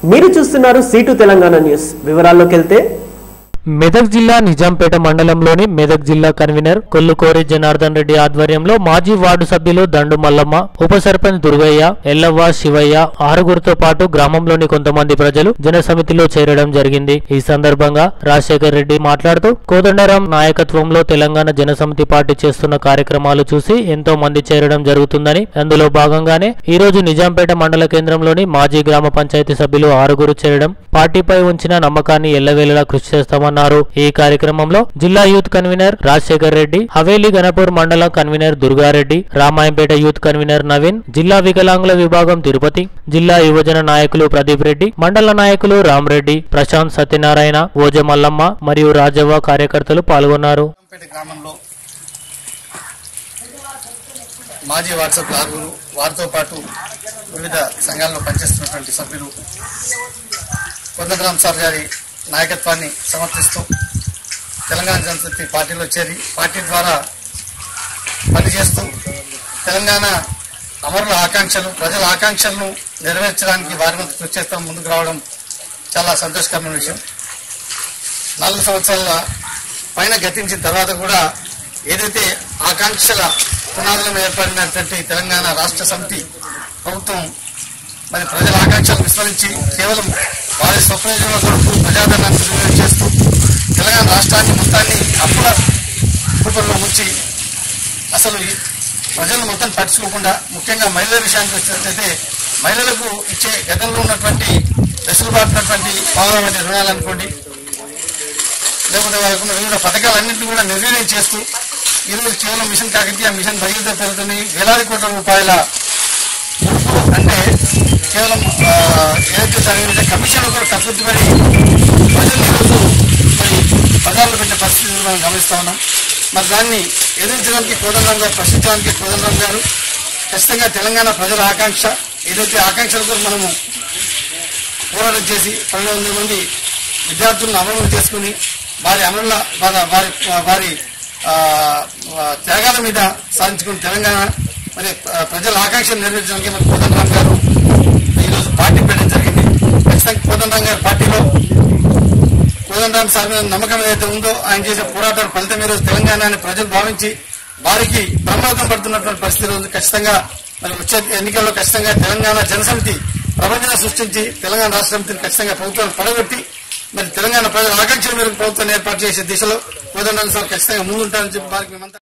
మీరు చూస్తున్నారు seat Telangana news వివరాల్లోకి వెళ్తే మెదక్ జిల్లా నిజాంపేట మండలంలోని మెదక్ జిల్లా కన్వీనర్ కొల్లుకోరి జనార్దన్ రెడ్డి ఆధ్వర్యంలో మాజీ వార్డు సభ్యులు దండు మల్లమ్మ ఉప సర్పంచ్ దుర్గయ్య ఎల్లవ్వ శివయ్య ఆరుగురితో పాటు గ్రామంలోని కొంతమంది ప్రజలు జన సమితిలో చేరడం జరిగింది ఈ సందర్భంగా రాజశేఖర్ రెడ్డి మాట్లాడుతూ కోదండరాం నాయకత్వంలో తెలంగాణ జనసమితి పార్టీ చేస్తున్న కార్యక్రమాలు చూసి ఎంతో మంది చేరడం జరుగుతుందని అందులో భాగంగానే ఈ రోజు నిజాంపేట మండల కేంద్రంలోని మాజీ గ్రామ పంచాయతీ సభ్యులు ఆరుగురు చేరడం పార్టీపై ఉంచిన నమ్మకాన్ని ఎల్లవేళలా కృషి చేస్తామన్నారు ఈ కార్యక్రమంలో జిల్లా యూత్ కన్వీనర్ రాజశేఖర్ రెడ్డి హవేలీ గణపూర్ మండల convener Durgareddy Ramayampet youth convener Naveen జిల్లా వికలాంగుల విభాగం తిరుపతి జిల్లా యువజన నాయకులు ప్రదీప్ రెడ్డి మండల నాయకులు రామరెడ్డి ప్రశాంత్ సత్యనారాయణ ఓజ మల్లమ్మ మరియు రాజవ్వ కార్యకర్తలు పాల్గొన్నారు పేట గ్రామంలో మాజీ వాట్సాప్ ఆరుగురు వారితో పాటు వివిధ సంఘాల్లో పనిచేస్తున్నటువంటి సభ్యులు కొందగ్రామ్ సార్ గారి నాయకత్వాన్ని సమర్థిస్తూ తెలంగాణ జనసమితి పార్టీలో చేరి పార్టీ ద్వారా పనిచేస్తూ తెలంగాణ అమరుల ఆకాంక్షలు ప్రజల ఆకాంక్షలను నెరవేర్చడానికి వారి వంతు కృషి చేస్తూ ముందుకు రావడం చాలా సంతోషకరమైన విషయం నాలుగు సంవత్సరాల పైన గతించిన తర్వాత కూడా ఏదైతే ఆకాంక్షల పునాదులను ఏర్పడినటువంటి తెలంగాణ రాష్ట్ర సమితి ప్రభుత్వం మరి ప్రజల ఆకాంక్షలు విస్మరించి కేవలం వారి స్వప్రయోజనాల కొరకు ప్రజాదరణాన్ని దుర్వినియోగం చేస్తూ తెలంగాణ రాష్ట్రాన్ని మొత్తాన్ని అప్పుల రూపంలో ఉంచి అసలు ఈ ప్రజలను మొత్తం పట్టించుకోకుండా ముఖ్యంగా మహిళల విషయానికి వచ్చినట్లయితే మహిళలకు ఇచ్చే గతంలో ఉన్నటువంటి వెసులుబాటు ఉన్నటువంటి పావులమైన రుణాలు అనుకోండి లేకపోతే వాళ్ళకు ఉన్న వివిధ పథకాలన్నింటినీ కూడా నిర్వీర్యం చేస్తూ ఈరోజు కేవలం మిషన్ కాకతీయ మిషన్ భగీరథ పేరుతోని వేలాది కోట్ల రూపాయల ముడుపు అంటే కేవలం ఆ, ఏదైతే జరిగిందంటే కమిషన్ కూడా కట్టుబడి ప్రజలు ఈరోజు మరి పదాలు పెట్టే పరిస్థితిని మనం గమనిస్తా ఉన్నాం మరి దాన్ని ఎదిరించడానికి కోదండరాం గారు ప్రశ్నించడానికి కోదండరాం గారు ఖచ్చితంగా తెలంగాణ ప్రజల ఆకాంక్ష ఏదైతే ఆకాంక్షలతో మనము పోరాటం చేసి పన్నెండు వందల మంది విద్యార్థులను అమలు చేసుకుని వారి అమరుల వారి వారి వారి ఆ, ఆ, త్యాగాల మీద సాధించుకున్న తెలంగాణ మరి ఆ, ప్రజల ఆకాంక్షలు నెరవేర్చడానికి మరి కోదండరాం గారు ఈరోజు పార్టీ పెట్టడం జరిగింది ఖచ్చితంగా కోదండరాం గారి పార్టీలో కోదండరాం సార్ మీద నమ్మకం ఏదైతే ఉందో ఆయన చేసే పోరాటాల ఫలితం ఈరోజు తెలంగాణ అని ప్రజలు భావించి వారికి బ్రహ్మార్థం పడుతున్నటువంటి పరిస్థితి రోజు ఖచ్చితంగా మరి వచ్చే ఎన్నికల్లో ఖచ్చితంగా తెలంగాణ జనసమితి ప్రపంచం సృష్టించి తెలంగాణ రాష్ట్ర సమితిని ఖచ్చితంగా ప్రభుత్వాన్ని పడగొట్టి మరి తెలంగాణ ప్రజల ఆకాంక్షల మేరకు ప్రభుత్వాన్ని ఏర్పాటు చేసే దిశలో కోదండరాం సార్ ఖచ్చితంగా ముందుంటారని చెప్పి వారికి మేమంతా